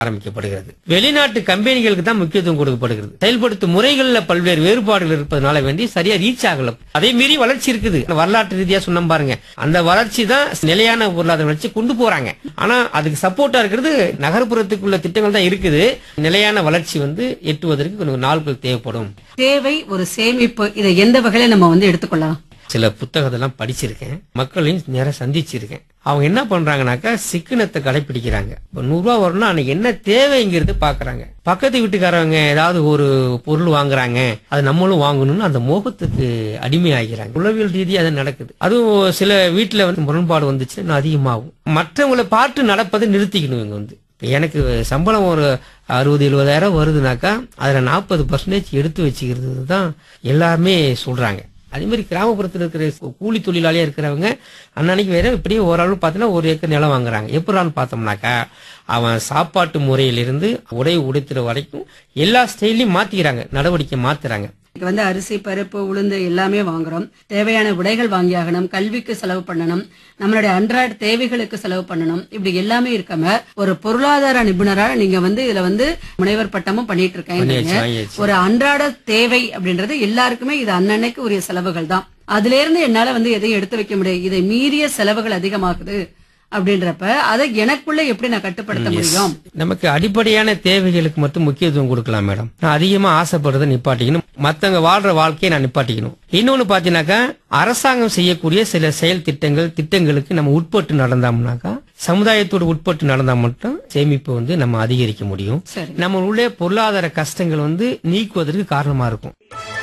ஆரம்பிக்கப்படுகிறது வெளிநாட்டு கம்பெனிகளுக்கு தான் முக்கியத்துவம் கொடுக்கப்படுகிறது செயல்படுத்தும் முறைகள்ல பல்வேறு வேறுபாடுகள் இருப்பதனால வேண்டி சரியா ரீச் ஆகல அதே மீறி வளர்ச்சி இருக்குது வரலாற்று ரீதியா சொன்னோம் பாருங்க அந்த வளர்ச்சி தான் நிலையான பொருளாதார வளர்ச்சி கொண்டு போறாங்க ஆனா அதுக்கு சப்போர்ட்டா இருக்கிறது நகர்ப்புறத்துக்குள்ள திட்டங்கள் தான் இருக்குது நிலையான வளர்ச்சி வந்து எட்டுவதற்கு கொஞ்சம் நாட்கள் தேவைப்படும் தேவை ஒரு சேமிப்பு இதை எந்த வகையில நம்ம வந்து எடுத்துக்கொள்ளலாம் சில புத்தகத்தெல்லாம் படிச்சிருக்கேன் மக்களையும் நேரம் சந்திச்சிருக்கேன் அவங்க என்ன பண்றாங்கனாக்கா சிக்கனத்தை கடைபிடிக்கிறாங்க இப்ப நூறு ரூபா வரணும்னா அன்னைக்கு என்ன தேவைங்கிறது பாக்குறாங்க பக்கத்து வீட்டுக்காரவங்க ஏதாவது ஒரு பொருள் வாங்குறாங்க அது நம்மளும் வாங்கணும்னு அந்த மோகத்துக்கு அடிமையாகிறாங்க உளவியல் ரீதியா அது நடக்குது அதுவும் சில வீட்டுல வந்து முரண்பாடு வந்துச்சுன்னா இன்னும் அதிகமாகும் மற்றவங்களை பார்த்து நடப்பதை நிறுத்திக்கணும் இவங்க வந்து இப்ப எனக்கு சம்பளம் ஒரு அறுபது எழுபதாயிரம் வருதுனாக்கா அதுல நாற்பது பர்சன்டேஜ் எடுத்து வச்சுக்கிறது தான் எல்லாருமே சொல்றாங்க அதே மாதிரி கிராமப்புறத்தில் இருக்கிற கூலி தொழிலாளியா இருக்கிறவங்க அன்னன்னைக்கு வேற இப்படியே ஓரளவு பார்த்தீங்கன்னா ஒரு ஏக்கர் நிலம் வாங்குறாங்க எப்படான்னு பார்த்தோம்னாக்கா அவன் சாப்பாட்டு முறையிலிருந்து உடை உடுத்துற வரைக்கும் எல்லா ஸ்டைலையும் மாத்திக்கிறாங்க நடவடிக்கை மாத்துறாங்க இன்னைக்கு வந்து அரிசி பருப்பு உளுந்து எல்லாமே வாங்குறோம் தேவையான உடைகள் வாங்கியாகணும் கல்விக்கு செலவு பண்ணணும் நம்மளுடைய அன்றாட தேவைகளுக்கு செலவு பண்ணணும் இப்படி எல்லாமே இருக்காம ஒரு பொருளாதார நிபுணரா நீங்க வந்து இதுல வந்து முனைவர் பட்டமும் பண்ணிட்டு இருக்கீங்க பண்ணியாச்சு, வாங்கியாச்சு. ஒரு அன்றாட தேவை அப்படின்றது எல்லாருக்குமே இது அன்னன்னைக்கு உரிய செலவுகள் தான் அதுல இருந்து என்னால வந்து எதையும் எடுத்து வைக்க முடியாது இதை மீறிய செலவுகள் அதிகமாகுது அப்படின்றப்ப அதை எனக்குள்ள எப்படி நான் கட்டுப்படுத்த முடியும் நமக்கு அடிப்படையான தேவைகளுக்கு மட்டும் முக்கியத்துவம் கொடுக்கலாம் மேடம் நான் அதிகமா ஆசைப்படுறதை நிப்பாட்டிக்கணும் மத்தவங்க வாழ்ற வாழ்க்கையை நான் நிப்பாட்டிக்கணும் இன்னொன்னு பாத்தீங்கன்னாக்கா அரசாங்கம் செய்யக்கூடிய சில செயல் திட்டங்கள் திட்டங்களுக்கு நம்ம உட்பட்டு நடந்தோம்னாக்கா சமுதாயத்தோடு உட்பட்டு நடந்தா மட்டும் சேமிப்பு வந்து நம்ம அதிகரிக்க முடியும் சரி நம்மளுடைய பொருளாதார கஷ்டங்கள் வந்து நீக்குவதற்கு காரணமா இருக்கும்